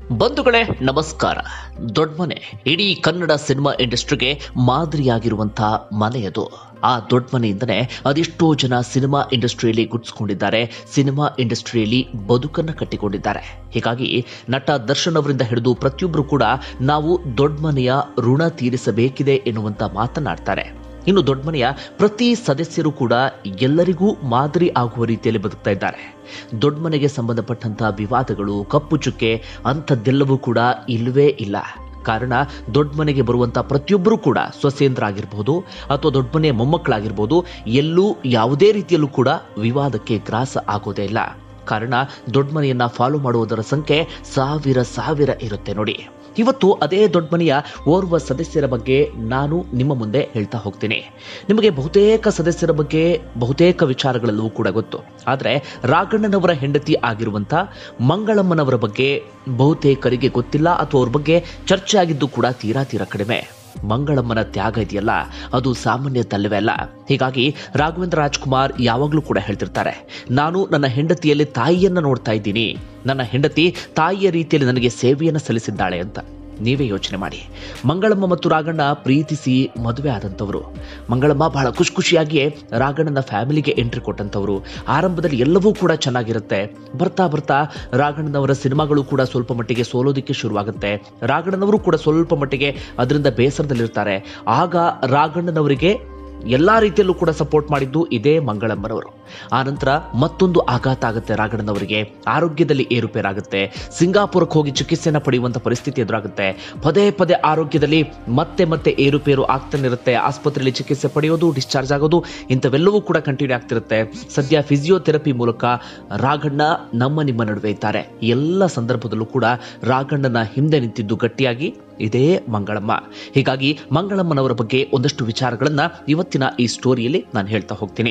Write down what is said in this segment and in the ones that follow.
ಬಂಧುಗಳೇ ನಮಸ್ಕಾರ ದೊಡ್ಡ ಮನೆ ಇಡೀ ಕನ್ನಡ ಸಿನಿಮಾ ಇಂಡಸ್ಟ್ರಿಗೆ ಮಾದರಿಯಾಗಿರುವಂತಹ ಮನೆಯದು ಆ ದೊಡ್ಡ ಮನೆಯಿಂದನೇ ಅದೆಷ್ಟೋ ಜನ ಸಿನಿಮಾ ಇಂಡಸ್ಟ್ರಿಯಲ್ಲಿ ಗುಡ್ಸ್ಕೊಂಡಿದ್ದಾರೆ ಸಿನಿಮಾ ಇಂಡಸ್ಟ್ರಿಯಲ್ಲಿ ಬದುಕನ್ನ ಕಟ್ಟಿಕೊಂಡಿದ್ದಾರೆ ಹೀಗಾಗಿ ನಟ ದರ್ಶನ್ ಅವರಿಂದ ಹಿಡಿದು ಪ್ರತಿಯೊಬ್ಬರು ಕೂಡ ನಾವು ದೊಡ್ಡ ಮನೆಯ ಋಣ ತೀರಿಸಬೇಕಿದೆ ಎನ್ನುವಂತ ಮಾತನಾಡ್ತಾರೆ ಇನ್ನು ದೊಡ್ಡ ಮನೆಯ ಪ್ರತಿ ಸದಸ್ಯರು ಕೂಡ ಎಲ್ಲರಿಗೂ ಮಾದರಿ ಆಗುವ ರೀತಿಯಲ್ಲಿ ಬದುಕ್ತಾ ಇದ್ದಾರೆ ದೊಡ್ಡ ಮನೆಗೆ ಸಂಬಂಧಪಟ್ಟಂತ ವಿವಾದಗಳು ಕಪ್ಪು ಚುಕ್ಕೆ ಅಂಥದ್ದೆಲ್ಲವೂ ಕೂಡ ಇಲ್ಲವೇ ಇಲ್ಲ ಕಾರಣ ದೊಡ್ಡ ಮನೆಗೆ ಬರುವಂತ ಪ್ರತಿಯೊಬ್ಬರು ಕೂಡ ಸೊಸೇಂದ್ರ ಆಗಿರಬಹುದು ಅಥವಾ ದೊಡ್ಡ ಮನೆಯ ಮೊಮ್ಮಕ್ಕಳಾಗಿರ್ಬೋದು ಎಲ್ಲೂ ಯಾವುದೇ ರೀತಿಯಲ್ಲೂ ಕೂಡ ವಿವಾದಕ್ಕೆ ಗ್ರಾಸ ಆಗೋದೇ ಇಲ್ಲ ಕಾರಣ ದೊಡ್ಡ ಮನೆಯನ್ನ ಫಾಲೋ ಮಾಡುವುದರ ಸಂಖ್ಯೆ ಸಾವಿರ ಸಾವಿರ ಇರುತ್ತೆ ನೋಡಿ ಇವತ್ತು ಅದೇ ದೊಡ್ಡ ಮನೆಯ ಓರ್ವ ಸದಸ್ಯರ ಬಗ್ಗೆ ನಾನು ನಿಮ್ಮ ಮುಂದೆ ಹೇಳ್ತಾ ಹೋಗ್ತೀನಿ ನಿಮಗೆ ಬಹುತೇಕ ಸದಸ್ಯರ ಬಗ್ಗೆ ಬಹುತೇಕ ವಿಚಾರಗಳೆಲ್ಲವೂ ಕೂಡ ಗೊತ್ತು ಆದರೆ ರಾಘಣ್ಣನವರ ಹೆಂಡತಿ ಆಗಿರುವಂಥ ಮಂಗಳಮ್ಮನವರ ಬಗ್ಗೆ ಬಹುತೇಕರಿಗೆ ಗೊತ್ತಿಲ್ಲ ಅಥವಾ ಅವ್ರ ಬಗ್ಗೆ ಚರ್ಚೆ ಆಗಿದ್ದು ಕೂಡ ತೀರಾ ತೀರಾ ಕಡಿಮೆ ಮಂಗಳಮ್ಮನ ತ್ಯಾಗ ಇದೆಯಲ್ಲ ಅದು ಸಾಮಾನ್ಯ ತಲ್ಲವೇ ಅಲ್ಲ ಹೀಗಾಗಿ ರಾಘವೇಂದ್ರ ರಾಜ್ಕುಮಾರ್ ಯಾವಾಗಲೂ ಕೂಡ ಹೇಳ್ತಿರ್ತಾರೆ ನಾನು ನನ್ನ ಹೆಂಡತಿಯಲ್ಲಿ ತಾಯಿಯನ್ನ ನೋಡ್ತಾ ಇದ್ದೀನಿ ನನ್ನ ಹೆಂಡತಿ ತಾಯಿಯ ರೀತಿಯಲ್ಲಿ ನನಗೆ ಸೇವೆಯನ್ನು ಸಲ್ಲಿಸಿದ್ದಾಳೆ ಅಂತ ನೀವೇ ಯೋಚನೆ ಮಾಡಿ ಮಂಗಳಮ್ಮ ಮತ್ತು ರಾಘಣ್ಣ ಪ್ರೀತಿಸಿ ಮದುವೆ ಆದಂಥವರು ಮಂಗಳಮ್ಮ ಬಹಳ ಖುಷಿ ಖುಷಿಯಾಗಿಯೇ ರಾಘಣ್ಣನ ಫ್ಯಾಮಿಲಿಗೆ ಎಂಟ್ರಿ ಕೊಟ್ಟಂಥವ್ರು ಆರಂಭದಲ್ಲಿ ಎಲ್ಲವೂ ಕೂಡ ಚೆನ್ನಾಗಿರುತ್ತೆ ಬರ್ತಾ ಬರ್ತಾ ರಾಘಣ್ಣನವರ ಸಿನಿಮಾಗಳು ಕೂಡ ಸ್ವಲ್ಪ ಮಟ್ಟಿಗೆ ಸೋಲೋದಿಕ್ಕೆ ಶುರುವಾಗುತ್ತೆ ರಾಘಣ್ಣನವರು ಕೂಡ ಸ್ವಲ್ಪ ಮಟ್ಟಿಗೆ ಅದರಿಂದ ಬೇಸರದಲ್ಲಿರ್ತಾರೆ ಆಗ ರಾಘಣ್ಣನವರಿಗೆ ಎಲ್ಲಾ ರೀತಿಯಲ್ಲೂ ಕೂಡ ಸಪೋರ್ಟ್ ಮಾಡಿದ್ದು ಇದೇ ಮಂಗಳಮ್ಮನವರು ಆ ನಂತರ ಮತ್ತೊಂದು ಆಘಾತ ಆಗುತ್ತೆ ರಾಘಣ್ಣನವರಿಗೆ ಆರೋಗ್ಯದಲ್ಲಿ ಏರುಪೇರಾಗುತ್ತೆ ಸಿಂಗಾಪುರಕ್ಕೆ ಹೋಗಿ ಚಿಕಿತ್ಸೆನ ಪಡೆಯುವಂತ ಪರಿಸ್ಥಿತಿ ಎದುರಾಗುತ್ತೆ ಪದೇ ಪದೇ ಆರೋಗ್ಯದಲ್ಲಿ ಮತ್ತೆ ಮತ್ತೆ ಏರುಪೇರು ಆಗ್ತಾನೆ ಇರುತ್ತೆ ಆಸ್ಪತ್ರೆಯಲ್ಲಿ ಚಿಕಿತ್ಸೆ ಪಡೆಯೋದು ಡಿಸ್ಚಾರ್ಜ್ ಆಗೋದು ಇಂಥವೆಲ್ಲವೂ ಕೂಡ ಕಂಟಿನ್ಯೂ ಆಗ್ತಿರುತ್ತೆ ಸದ್ಯ ಫಿಸಿಯೋಥೆರಪಿ ಮೂಲಕ ರಾಘಣ್ಣ ನಮ್ಮ ನಿಮ್ಮ ನಡುವೆ ಇದ್ದಾರೆ ಎಲ್ಲ ಸಂದರ್ಭದಲ್ಲೂ ಕೂಡ ರಾಘಣ್ಣನ ಹಿಂದೆ ನಿಂತಿದ್ದು ಗಟ್ಟಿಯಾಗಿ ಇದೇ ಮಂಗಳಮ್ಮ ಹೀಗಾಗಿ ಮಂಗಳಮ್ಮನವರ ಬಗ್ಗೆ ಒಂದಷ್ಟು ವಿಚಾರಗಳನ್ನ ಇವತ್ತಿನ ಈ ಸ್ಟೋರಿಯಲ್ಲಿ ನಾನು ಹೇಳ್ತಾ ಹೋಗ್ತೀನಿ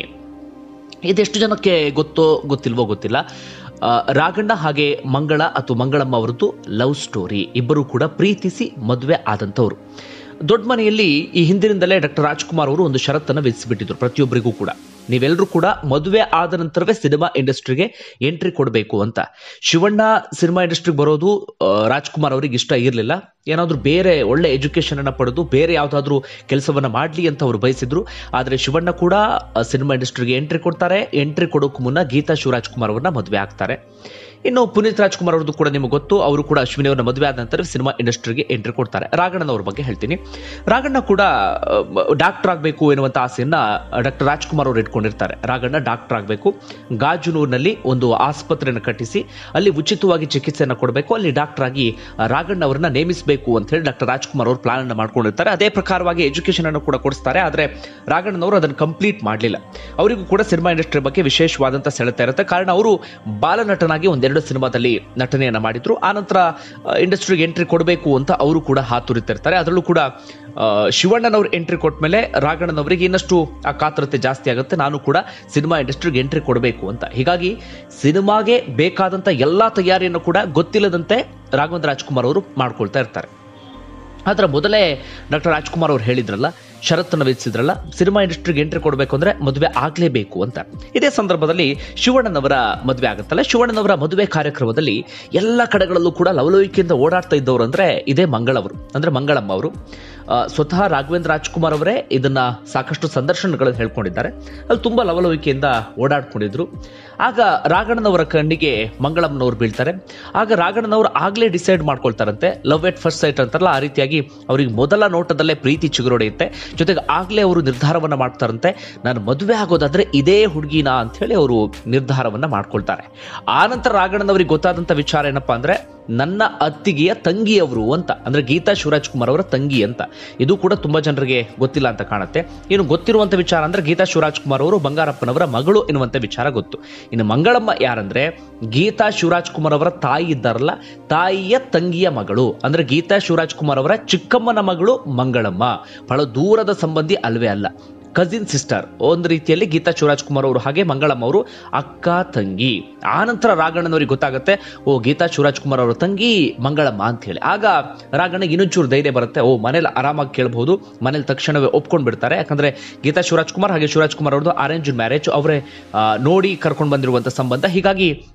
ಇದೆಷ್ಟು ಜನಕ್ಕೆ ಗೊತ್ತೋ ಗೊತ್ತಿಲ್ವೋ ಗೊತ್ತಿಲ್ಲ ಆ, ರಾಘಣ್ಣ ಹಾಗೆ ಮಂಗಳ ಅಥವಾ ಮಂಗಳಮ್ಮ ಅವರದ್ದು ಲವ್ ಸ್ಟೋರಿ ಇಬ್ಬರು ಕೂಡ ಪ್ರೀತಿಸಿ ಮದುವೆ ಆದಂಥವ್ರು ದೊಡ್ಡ ಮನೆಯಲ್ಲಿ ಈ ಹಿಂದಿನಿಂದಲೇ ಡಾಕ್ಟರ್ ರಾಜ್ಕುಮಾರ್ ಅವರು ಒಂದು ಷರತ್ತನ್ನು ವಿಧಿಸಿಬಿಟ್ಟಿದ್ರು ಪ್ರತಿಯೊಬ್ಬರಿಗೂ ಕೂಡ ನೀವೆಲ್ಲರೂ ಕೂಡ ಒಳ್ಳೆ ಆದ ನಂತರವೇ ಸಿನಿಮಾ ಇಂಡಸ್ಟ್ರಿಗೆ ಎಂಟ್ರಿ ಕೊಡಬೇಕು ಅಂತ ಶಿವಣ್ಣ ಸಿನಿಮಾ ಇಂಡಸ್ಟ್ರಿಗೆ ಬರೋದು ಆ, ರಾಜ್ಕುಮಾರ್ ಅವರಿಗೆ ಇಷ್ಟ ಇರಲಿಲ್ಲ ಏನಾದರೂ ಬೇರೆ ಒಳ್ಳೆ ಎಜುಕೇಶನ್ ಅನ್ನ ಪಡೆದು ಬೇರೆ ಯಾವುದಾದ್ರೂ ಕೆಲಸವನ್ನ ಮಾಡಲಿ ಅಂತ ಅವರು ಬಯಸಿದ್ರು ಆದರೆ ಶಿವಣ್ಣ ಕೂಡ ಆ, ಸಿನಿಮಾ ಇಂಡಸ್ಟ್ರಿಗೆ ಎಂಟ್ರಿ ಕೊಡ್ತಾರೆ ಎಂಟ್ರಿ ಕೊಡೋಕೆ ಮುನ್ನ ಗೀತಾ ಶಿವರಾಜ್ಕುಮಾರ್ ಅವ್ರನ್ನ ಮದುವೆ ಆಗ್ತಾರೆ ಇನ್ನು ಪುನೀತ್ ರಾಜ್ಕುಮಾರ್ ಅವ್ರದ್ದು ಕೂಡ ನಿಮಗೆ ಗೊತ್ತು ಅವರು ಕೂಡ ಅಶ್ವಿನಿ ಅವ್ರನ್ನ ಮದುವೆ ಆದ ನಂತರ ಸಿನಿಮಾ ಇಂಡಸ್ಟ್ರಿಗೆ ಎಂಟ್ರಿ ಕೊಡ್ತಾರೆ ರಾಘಣ್ಣನವ್ರ ಬಗ್ಗೆ ಹೇಳ್ತೀನಿ ರಾಘಣ್ಣ ಕೂಡ ಡಾಕ್ಟರ್ ಆಗಬೇಕು ಎನ್ನುವಂತ ಆಸೆಯನ್ನ ಡಾಕ್ಟರ್ ರಾಜ್ಕುಮಾರ್ ಅವರು ಇಟ್ಕೊಂಡಿರ್ತಾರೆ ರಾಘಣ್ಣ ಡಾಕ್ಟರ್ ಆಗಬೇಕು ಗಾಜುನೂರಿನಲ್ಲಿ ಒಂದು ಆಸ್ಪತ್ರೆಯನ್ನು ಕಟ್ಟಿಸಿ ಅಲ್ಲಿ ಉಚಿತವಾಗಿ ಚಿಕಿತ್ಸೆಯನ್ನು ಕೊಡಬೇಕು ಅಲ್ಲಿ ಡಾಕ್ಟರ್ ಆಗಿ ಆ, ರಾಘಣ್ಣ ಅವರನ್ನ ನೇಮಿಸಬೇಕು ಅಂತ ಹೇಳಿ ಡಾಕ್ಟರ್ ರಾಜ್ಕುಮಾರ್ ಅವರು ಪ್ಲಾನ್ ಅನ್ನು ಮಾಡ್ಕೊಂಡಿರ್ತಾರೆ ಅದೇ ಪ್ರಕಾರವಾಗಿ ಎಜುಕೇಶನ್ ಅನ್ನು ಕೂಡ ಕೊಡಿಸ್ತಾರೆ ಆದರೆ ರಾಘಣ್ಣನವರು ಅದನ್ನು ಕಂಪ್ಲೀಟ್ ಮಾಡಲಿಲ್ಲ ಅವರಿಗೂ ಕೂಡ ಸಿನಿಮಾ ಇಂಡಸ್ಟ್ರಿ ಬಗ್ಗೆ ವಿಶೇಷವಾದಂಥ ಸೆಳೆತ ಇರುತ್ತೆ ಕಾರಣ ಅವರು ಬಾಲನಟನಾಗಿ ಒಂದೆರಡು ಸಿನಿಮಾದಲ್ಲಿ ನಟನೆಯನ್ನ ಮಾಡಿದ್ರು ಆನಂತರ ಇಂಡಸ್ಟ್ರಿಗೆ ಎಂಟ್ರಿ ಕೊಡಬೇಕು ಅಂತ ಅವರು ಕೂಡ ಹಾತುರಿತಿರ್ತಾರೆ ಅದರಲ್ಲೂ ಕೂಡ ಆ, ಶಿವಣ್ಣನವ್ರು ಎಂಟ್ರಿ ಕೊಟ್ಟ ಮೇಲೆ ರಾಘಣ್ಣನವರಿಗೆ ಇನ್ನಷ್ಟು ಆ ಕಾತರತೆ ಜಾಸ್ತಿ ಆಗುತ್ತೆ ನಾನು ಕೂಡ ಸಿನಿಮಾ ಇಂಡಸ್ಟ್ರಿಗೆ ಎಂಟ್ರಿ ಕೊಡಬೇಕು ಅಂತ ಹೀಗಾಗಿ ಸಿನಿಮಾಗೆ ಬೇಕಾದಂತ ಎಲ್ಲಾ ತಯಾರಿಯನ್ನು ಕೂಡ ಗೊತ್ತಿಲ್ಲದಂತೆ ರಾಘವೇಂದ್ರ ರಾಜ್ಕುಮಾರ್ ಅವರು ಮಾಡ್ಕೊಳ್ತಾ ಇರ್ತಾರೆ ಆದ್ರೆ ಮೊದಲೇ ಡಾಕ್ಟರ್ ರಾಜ್ಕುಮಾರ್ ಅವರು ಹೇಳಿದ್ರಲ್ಲ ಷರತ್ತನ್ನು ವಿಧಿಸಿದ್ರಲ್ಲ ಸಿನಿಮಾ ಇಂಡಸ್ಟ್ರಿಗೆ ಎಂಟ್ರಿ ಕೊಡಬೇಕು ಅಂದ್ರೆ ಮದುವೆ ಆಗ್ಲೇಬೇಕು ಅಂತ ಇದೇ ಸಂದರ್ಭದಲ್ಲಿ ಶಿವಣ್ಣನವರ ಮದುವೆ ಆಗುತ್ತಲ್ಲ ಶಿವಣ್ಣನವರ ಮದುವೆ ಕಾರ್ಯಕ್ರಮದಲ್ಲಿ ಎಲ್ಲ ಕಡೆಗಳಲ್ಲೂ ಕೂಡ ಲವಲವಿಕೆಯಿಂದ ಓಡಾಡ್ತಾ ಇದ್ದವರು ಅಂದ್ರೆ ಇದೇ ಮಂಗಳವರು ಅಂದ್ರೆ ಮಂಗಳಮ್ಮ ಅವರು ಆ, ಸ್ವತಃ ರಾಘವೇಂದ್ರ ರಾಜ್ಕುಮಾರ್ ಅವರೇ ಇದನ್ನ ಸಾಕಷ್ಟು ಸಂದರ್ಶನಗಳನ್ನು ಹೇಳ್ಕೊಂಡಿದ್ದಾರೆ ಅಲ್ಲಿ ತುಂಬಾ ಲವಲವಿಕೆಯಿಂದ ಓಡಾಡ್ಕೊಂಡಿದ್ರು ಆಗ ರಾಘಣ್ಣನವರ ಕಣ್ಣಿಗೆ ಮಂಗಳಮ್ಮನವರು ಬೀಳ್ತಾರೆ ಆಗ ರಾಘಣ್ಣನವರು ಆಗ್ಲೇ ಡಿಸೈಡ್ ಮಾಡ್ಕೊಳ್ತಾರಂತೆ ಲವ್ ಎಟ್ ಫಸ್ಟ್ ಸೈಟ್ ಅಂತಾರಲ್ಲ ಆ ರೀತಿಯಾಗಿ ಅವರಿಗೆ ಮೊದಲ ನೋಟದಲ್ಲೇ ಪ್ರೀತಿ ಚಿಗುರೊಡೆಯುತ್ತೆ ಜೊತೆಗೆ ಆಗ್ಲೇ ಅವರು ನಿರ್ಧಾರವನ್ನ ಮಾಡ್ತಾರಂತೆ ನಾನು ಮದುವೆ ಆಗೋದಾದ್ರೆ ಇದೇ ಹುಡುಗಿನ ಅಂತ ಹೇಳಿ ಅವರು ನಿರ್ಧಾರವನ್ನ ಮಾಡ್ಕೊಳ್ತಾರೆ ಆನಂತರ ರಾಘಣ್ಣನವರಿಗೆ ಗೊತ್ತಾದಂತ ವಿಚಾರ ಏನಪ್ಪಾ ಅಂದ್ರೆ ನನ್ನ ಅತ್ತಿಗೆಯ ತಂಗಿಯವರು ಅಂತ ಅಂದ್ರೆ ಗೀತಾ ಶಿವರಾಜ್ ಕುಮಾರ್ ಅವರ ತಂಗಿ ಅಂತ ಇದು ಕೂಡ ತುಂಬಾ ಜನರಿಗೆ ಗೊತ್ತಿಲ್ಲ ಅಂತ ಕಾಣುತ್ತೆ ಇನ್ನು ಗೊತ್ತಿರುವಂತ ವಿಚಾರ ಅಂದ್ರೆ ಗೀತಾ ಶಿವರಾಜ್ ಕುಮಾರ್ ಅವರು ಬಂಗಾರಪ್ಪನವರ ಮಗಳು ಎನ್ನುವಂತ ವಿಚಾರ ಗೊತ್ತು ಇನ್ನು ಮಂಗಳಮ್ಮ ಯಾರಂದ್ರೆ ಗೀತಾ ಶಿವರಾಜ್ ಕುಮಾರ್ ಅವರ ತಾಯಿ ಇದ್ದಾರಲ್ಲ ತಾಯಿಯ ತಂಗಿಯ ಮಗಳು ಅಂದ್ರೆ ಗೀತಾ ಶಿವರಾಜ್ ಕುಮಾರ್ ಅವರ ಚಿಕ್ಕಮ್ಮನ ಮಗಳು ಮಂಗಳಮ್ಮ ಬಹಳ ದೂರದ ಸಂಬಂಧಿ ಅಲ್ವೇ ಅಲ್ಲ ಕಸಿನ್ ಸಿಸ್ಟರ್ ಒಂದು ರೀತಿಯಲ್ಲಿ ಗೀತಾ ಶಿವರಾಜ್ ಕುಮಾರ್ ಅವರು ಹಾಗೆ ಮಂಗಳಮ್ಮ ಅವರು ಅಕ್ಕ ತಂಗಿ ಆನಂತರ ರಾಘಣ್ಣನವರಿಗೆ ಗೊತ್ತಾಗುತ್ತೆ ಓ ಗೀತಾ ಶಿವರಾಜ್ ಕುಮಾರ್ ಅವರ ತಂಗಿ ಮಂಗಳಮ್ಮ ಅಂತ ಹೇಳಿ ಆಗ ರಾಘಣ್ಣಗೆ ಇನ್ನೊಂಚೂರು ಧೈರ್ಯ ಬರುತ್ತೆ ಓ ಮನೇಲಿ ಆರಾಮಾಗಿ ಕೇಳಬಹುದು ಮನೇಲಿ ತಕ್ಷಣವೇ ಒಪ್ಕೊಂಡು ಬಿಡ್ತಾರೆ ಯಾಕಂದ್ರೆ ಗೀತಾ ಶಿವರಾಜ್ ಕುಮಾರ್ ಹಾಗೆ ಶಿವರಾಜ್ ಕುಮಾರ್ ಅವ್ರದ್ದು ಅರೇಂಜ್ ಮ್ಯಾರೇಜ್ ಅವರೇ ಆ, ನೋಡಿ ಕರ್ಕೊಂಡು ಬಂದಿರುವಂತ ಸಂಬಂಧ ಹೀಗಾಗಿ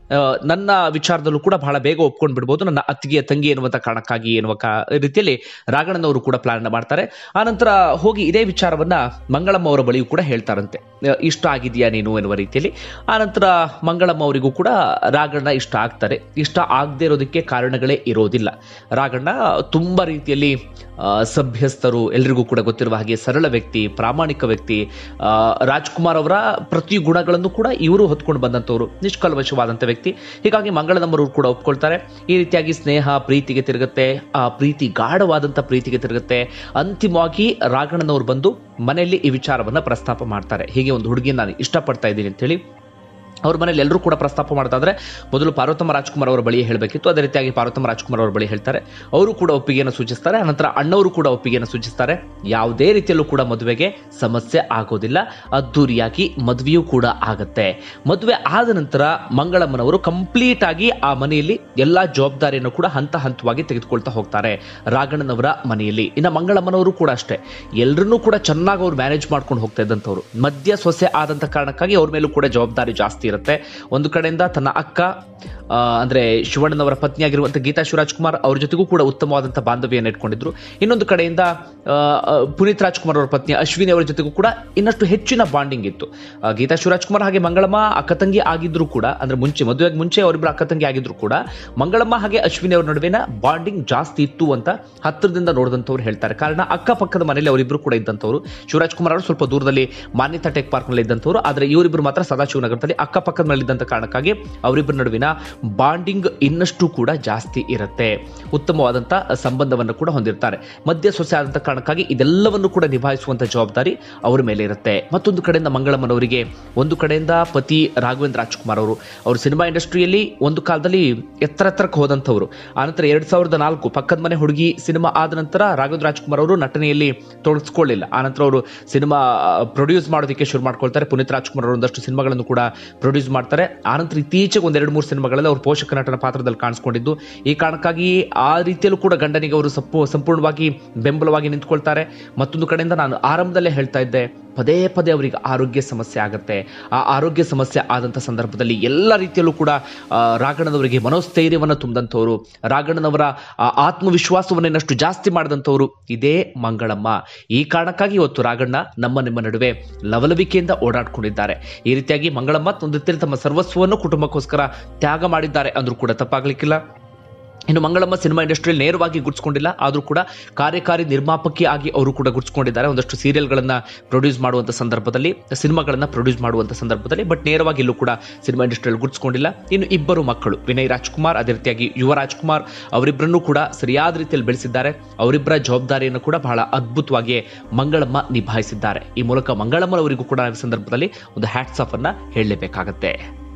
ಆ, ನನ್ನ ವಿಚಾರದಲ್ಲೂ ಕೂಡ ಬಹಳ ಬೇಗ ಒಪ್ಕೊಂಡು ಬಿಡ್ಬೋದು ನನ್ನ ಅತ್ತಿಗೆಯ ತಂಗಿ ಎನ್ನುವಂತ ಕಾರಣಕ್ಕಾಗಿ ಎನ್ನುವ ಕಾ- ರೀತಿಯಲ್ಲಿ ರಾಘಣ್ಣನವರು ಕೂಡ ಪ್ಲಾನ್ ಮಾಡ್ತಾರೆ ಆನಂತರ ಹೋಗಿ ಇದೇ ವಿಚಾರವನ್ನ ಮಂಗಳಮ್ಮ ಅವರ ಬಳಿಯೂ ಕೂಡ ಹೇಳ್ತಾರಂತೆ ಆ, ಇಷ್ಟ ಆಗಿದೆಯಾ ನೀನು ಎನ್ನುವ ರೀತಿಯಲ್ಲಿ ಆನಂತರ ಮಂಗಳಮ್ಮ ಅವರಿಗೂ ಕೂಡ ರಾಘಣ್ಣ ಇಷ್ಟ ಆಗ್ತಾರೆ ಇಷ್ಟ ಆಗದೆ ಇರೋದಕ್ಕೆ ಕಾರಣಗಳೇ ಇರೋದಿಲ್ಲ ರಾಘಣ್ಣ ತುಂಬಾ ರೀತಿಯಲ್ಲಿ ಆ, ಸಭ್ಯಸ್ಥರು ಎಲ್ರಿಗೂ ಕೂಡ ಗೊತ್ತಿರುವ ಹಾಗೆ ಸರಳ ವ್ಯಕ್ತಿ ಪ್ರಾಮಾಣಿಕ ವ್ಯಕ್ತಿ ಆ, ರಾಜ್ಕುಮಾರ್ ಅವರ ಪ್ರತಿ ಗುಣಗಳನ್ನು ಕೂಡ ಇವರು ಹೊತ್ಕೊಂಡು ಬಂದಂಥವ್ರು ನಿಷ್ಕಲ್ವಶವಾದಂಥ ವ್ಯಕ್ತಿ ಹೀಗಾಗಿ ಮಂಗಳನಮ್ಮರವರು ಕೂಡ ಒಪ್ಕೊಳ್ತಾರೆ ಈ ರೀತಿಯಾಗಿ ಸ್ನೇಹ ಪ್ರೀತಿಗೆ ತಿರುಗುತ್ತೆ ಆ ಪ್ರೀತಿ ಗಾಢವಾದಂಥ ಪ್ರೀತಿಗೆ ತಿರುಗುತ್ತೆ ಅಂತಿಮವಾಗಿ ರಾಘಣ್ಣನವರು ಬಂದು ಮನೆಯಲ್ಲಿ ಈ ವಿಚಾರವನ್ನ ಪ್ರಸ್ತಾಪ ಮಾಡ್ತಾರೆ ಹೀಗೆ ಒಂದು ಹುಡುಗಿ ನಾನು ಇಷ್ಟಪಡ್ತಾ ಇದ್ದೀನಿ ಅಂತೇಳಿ ಅವ್ರ ಮನೇಲಿ ಎಲ್ಲರೂ ಕೂಡ ಪ್ರಸ್ತಾಪ ಮಾಡ್ತಾ ಇದ್ರೆ ಮೊದಲು ಪಾರ್ವತಮ್ಮ ರಾಜ್ಕುಮಾರ್ ಅವರ ಬಳಿ ಹೇಳಬೇಕಿತ್ತು ಅದೇ ರೀತಿಯಾಗಿ ಪಾರ್ವತಮ್ಮ ರಾಜ್ಕುಮಾರ್ ಅವರ ಬಳಿ ಹೇಳ್ತಾರೆ ಅವರು ಕೂಡ ಒಪ್ಪಿಗೆಯನ್ನು ಸೂಚಿಸ್ತಾರೆ ಅನಂತರ ಅಣ್ಣವರು ಕೂಡ ಒಪ್ಪಿಗೆಯನ್ನು ಸೂಚಿಸ್ತಾರೆ ಯಾವುದೇ ರೀತಿಯಲ್ಲೂ ಕೂಡ ಮದುವೆಗೆ ಸಮಸ್ಯೆ ಆಗೋದಿಲ್ಲ ಅದ್ದೂರಿಯಾಗಿ ಮದುವೆಯೂ ಕೂಡ ಆಗತ್ತೆ ಮದುವೆ ಆದ ನಂತರ ಮಂಗಳಮ್ಮನವರು ಕಂಪ್ಲೀಟ್ ಆಗಿ ಆ ಮನೆಯಲ್ಲಿ ಎಲ್ಲಾ ಜವಾಬ್ದಾರಿಯನ್ನು ಕೂಡ ಹಂತ ಹಂತವಾಗಿ ತೆಗೆದುಕೊಳ್ತಾ ಹೋಗ್ತಾರೆ ರಾಘಣ್ಣನವರ ಮನೆಯಲ್ಲಿ ಇನ್ನು ಮಂಗಳಮ್ಮನವರು ಕೂಡ ಅಷ್ಟೇ ಎಲ್ಲರನ್ನೂ ಕೂಡ ಚೆನ್ನಾಗಿ ಅವ್ರು ಮ್ಯಾನೇಜ್ ಮಾಡ್ಕೊಂಡು ಹೋಗ್ತಾ ಇದ್ದಂಥವ್ರು ಮಧ್ಯ ಸೊಸೆ ಆದಂತ ಕಾರಣಕ್ಕಾಗಿ ಅವ್ರ ಮೇಲೂ ಕೂಡ ಜವಾಬ್ದಾರಿ ಜಾಸ್ತಿ ಇರುತ್ತೆ ಒಂದು ಕಡೆಯಿಂದ ತನ್ನ ಅಕ್ಕ ಆ, ಅಂದ್ರೆ ಶಿವಣ್ಣನವರ ಪತ್ನಿಯಾಗಿರುವಂತಹ ಗೀತಾ ಶಿವರಾಜ್ಕುಮಾರ್ ಅವ್ರ ಜೊತೆಗೂ ಕೂಡ ಉತ್ತಮವಾದಂತಹ ಬಾಂಧವ್ಯವನ್ನು ಇಟ್ಕೊಂಡಿದ್ರು ಇನ್ನೊಂದು ಕಡೆಯಿಂದ ಆ, ಆ, ಪುನೀತ್ ರಾಜ್ಕುಮಾರ್ ಅವರ ಪತ್ನಿ ಅಶ್ವಿನಿ ಅವರ ಜೊತೆಗೂ ಕೂಡ ಇನ್ನಷ್ಟು ಹೆಚ್ಚಿನ ಬಾಂಡಿಂಗ್ ಇತ್ತು ಆ, ಗೀತಾ ಶಿವರಾಜ್ಕುಮಾರ್ ಹಾಗೆ ಮಂಗಳಮ್ಮ ಅಕ್ಕ ತಂಗಿ ಆಗಿದ್ರು ಕೂಡ ಅಂದ್ರೆ ಮುಂಚೆ ಮದುವೆಗೆ ಮುಂಚೆ ಅವರಿಬ್ಬರು ಅಕ್ಕ ತಂಗಿ ಆಗಿದ್ರು ಕೂಡ ಮಂಗಳಮ್ಮ ಹಾಗೆ ಅಶ್ವಿನಿ ಅವರ ನಡುವಿನ ಬಾಂಡಿಂಗ್ ಜಾಸ್ತಿ ಇತ್ತು ಅಂತ ಹತ್ತಿರದಿಂದ ನೋಡಿದಂಥವ್ರು ಹೇಳ್ತಾರೆ ಕಾರಣ ಅಕ್ಕಪಕ್ಕದ ಮನೆಯಲ್ಲಿ ಅವರಿಬ್ಬರು ಕೂಡ ಇದ್ದಂಥವ್ರು ಶಿವರಾಜ್ ಕುಮಾರ್ ಅವರು ಸ್ವಲ್ಪ ದೂರದಲ್ಲಿ ಮಾನ್ಯತಾ ಟೆಕ್ ಪಾರ್ಕ್ ನಲ್ಲಿ ಇದ್ದಂಥವ್ರು ಆದ್ರೆ ಇವರಿಬ್ಬರು ಮಾತ್ರ ಸದಾಶಿವನಗರದಲ್ಲಿ ಅಕ್ಕಪಕ್ಕದ ಮನೆಯಲ್ಲಿ ಇದ್ದಂಥ ಕಾರಣಕ್ಕಾಗಿ ಅವರಿಬ್ಬರ ನಡುವಿನ ಬಾಂಡಿಂಗ್ ಇನ್ನಷ್ಟು ಕೂಡ ಜಾಸ್ತಿ ಇರುತ್ತೆ ಉತ್ತಮವಾದಂಥ ಸಂಬಂಧವನ್ನು ಕೂಡ ಹೊಂದಿರ್ತಾರೆ ಮಧ್ಯ ಸೊಸೆ ಆದಂಥ ಕಾರಣಕ್ಕಾಗಿ ಇದೆಲ್ಲವನ್ನು ಕೂಡ ನಿಭಾಯಿಸುವಂತ ಜವಾಬ್ದಾರಿ ಅವರ ಮೇಲೆ ಇರುತ್ತೆ ಮತ್ತೊಂದು ಕಡೆಯಿಂದ ಮಂಗಳಮ್ಮನವರಿಗೆ ಒಂದು ಕಡೆಯಿಂದ ಪತಿ ರಾಘವೇಂದ್ರ ರಾಜ್ಕುಮಾರ್ ಅವರು ಅವರು ಸಿನಿಮಾ ಇಂಡಸ್ಟ್ರಿಯಲ್ಲಿ ಒಂದು ಕಾಲದಲ್ಲಿ ಎತ್ತರ ಎತ್ತರಕ್ಕೆ ಹೋದಂಥವ್ರು ಆನಂತರ ಎರಡ್ ಸಾವಿರದ ನಾಲ್ಕು ಪಕ್ಕದ ಮನೆ ಹುಡುಗಿ ಸಿನಿಮಾ ಆದ ನಂತರ ರಾಘವೇಂದ್ರ ರಾಜ್ಕುಮಾರ್ ಅವರು ನಟನೆಯಲ್ಲಿ ತೊಡಗಿಸ್ಕೊಳ್ಳಿಲ್ಲ ಆನಂತರ ಅವರು ಸಿನಿಮಾ ಪ್ರೊಡ್ಯೂಸ್ ಮಾಡೋದಕ್ಕೆ ಶುರು ಮಾಡ್ಕೊಳ್ತಾರೆ ಪುನೀತ್ ರಾಜ್ಕುಮಾರ್ ಅವರು ಒಂದಷ್ಟು ಸಿನಿಮಾಗಳನ್ನು ಕೂಡ ಪ್ರೊಡ್ಯೂಸ್ ಮಾಡ್ತಾರೆ ಆನಂತರ ಇತ್ತೀಚೆಗೆ ಒಂದೆರಡು ಮೂರು ಸಿನಿಮಾಗಳಲ್ಲಿ ಅವರು ಪೋಷಕ ನಟನ ಪಾತ್ರದಲ್ಲಿ ಕಾಣಿಸ್ಕೊಂಡಿದ್ದು ಈ ಕಾರಣಕ್ಕಾಗಿ ಆ ರೀತಿಯಲ್ಲೂ ಕೂಡ ಗಂಡನಿಗೆ ಅವರು ಸಪ್ಪು ಸಂಪೂರ್ಣವಾಗಿ ಬೆಂಬಲವಾಗಿ ನಿಂತ್ಕೊಳ್ತಾರೆ ಮತ್ತೊಂದು ಕಡೆಯಿಂದ ನಾನು ಆರಂಭದಲ್ಲೇ ಹೇಳ್ತಾ ಇದ್ದೆ ಪದೇ ಪದೇ ಅವರಿಗೆ ಆರೋಗ್ಯ ಸಮಸ್ಯೆ ಆಗುತ್ತೆ ಆ ಆರೋಗ್ಯ ಸಮಸ್ಯೆ ಆದಂಥ ಸಂದರ್ಭದಲ್ಲಿ ಎಲ್ಲ ರೀತಿಯಲ್ಲೂ ಕೂಡ ಆ, ರಾಘಣ್ಣನವರಿಗೆ ಮನೋಸ್ಥೈರ್ಯವನ್ನು ತುಂಬಿದಂಥವ್ರು ರಾಘಣ್ಣನವರ ಆ ಆತ್ಮವಿಶ್ವಾಸವನ್ನು ಇನ್ನಷ್ಟು ಜಾಸ್ತಿ ಮಾಡಿದಂಥವ್ರು ಇದೇ ಮಂಗಳಮ್ಮ ಈ ಕಾರಣಕ್ಕಾಗಿ ಇವತ್ತು ರಾಘಣ್ಣ ನಮ್ಮ ನಿಮ್ಮ ನಡುವೆ ಲವಲವಿಕೆಯಿಂದ ಓಡಾಡ್ಕೊಂಡಿದ್ದಾರೆ ಈ ರೀತಿಯಾಗಿ ಮಂಗಳಮ್ಮ ಒಂದು ರೀತಿಯಲ್ಲಿ ತಮ್ಮ ಸರ್ವಸ್ವವನ್ನು ಕುಟುಂಬಕ್ಕೋಸ್ಕರ ತ್ಯಾಗ ಮಾಡಿದ್ದಾರೆ ಅಂದ್ರೂ ಕೂಡ ತಪ್ಪಾಗ್ಲಿಕ್ಕಿಲ್ಲ ಇನ್ನು ಮಂಗಳಮ್ಮ ಸಿನಿಮಾ ಇಂಡಸ್ಟ್ರಿಯಲ್ಲಿ ನೇರವಾಗಿ ಗುರ್ಸ್ಕೊಂಡಿಲ್ಲ ಆದರೂ ಕೂಡ ಕಾರ್ಯಕಾರಿ ನಿರ್ಮಾಪಕಿ ಆಗಿ ಅವರು ಕೂಡ ಗುರ್ಸ್ಕೊಂಡಿದ್ದಾರೆ ಒಂದಷ್ಟು ಸೀರಿಯಲ್ಗಳನ್ನ ಪ್ರೊಡ್ಯೂಸ್ ಮಾಡುವಂಥ ಸಂದರ್ಭದಲ್ಲಿ ಸಿನಿಮಾಗಳನ್ನ ಪ್ರೊಡ್ಯೂಸ್ ಮಾಡುವಂಥ ಸಂದರ್ಭದಲ್ಲಿ ಬಟ್ ನೇರವಾಗಿ ಇಲ್ಲೂ ಕೂಡ ಸಿನಿಮಾ ಇಂಡಸ್ಟ್ರಿಯಲ್ಲಿ ಗುರ್ಸ್ಕೊಂಡಿಲ್ಲ ಇನ್ನು ಇಬ್ಬರು ಮಕ್ಕಳು ವಿನಯ್ ರಾಜ್ಕುಮಾರ್ ಅದೇ ರೀತಿಯಾಗಿ ಯುವ ರಾಜ್ಕುಮಾರ್ ಅವರಿಬ್ಬರನ್ನು ಕೂಡ ಸರಿಯಾದ ರೀತಿಯಲ್ಲಿ ಬೆಳೆಸಿದ್ದಾರೆ ಅವರಿಬ್ಬರ ಜವಾಬ್ದಾರಿಯನ್ನು ಕೂಡ ಬಹಳ ಅದ್ಭುತವಾಗಿ ಮಂಗಳಮ್ಮ ನಿಭಾಯಿಸಿದ್ದಾರೆ ಈ ಮೂಲಕ ಮಂಗಳಮ್ಮನವರಿಗೂ ಕೂಡ ಈ ಸಂದರ್ಭದಲ್ಲಿ ಒಂದು ಹ್ಯಾಟ್ಸ್ ಆಫ್ ಅನ್ನ ಹೇಳಲೇಬೇಕಾಗತ್ತೆ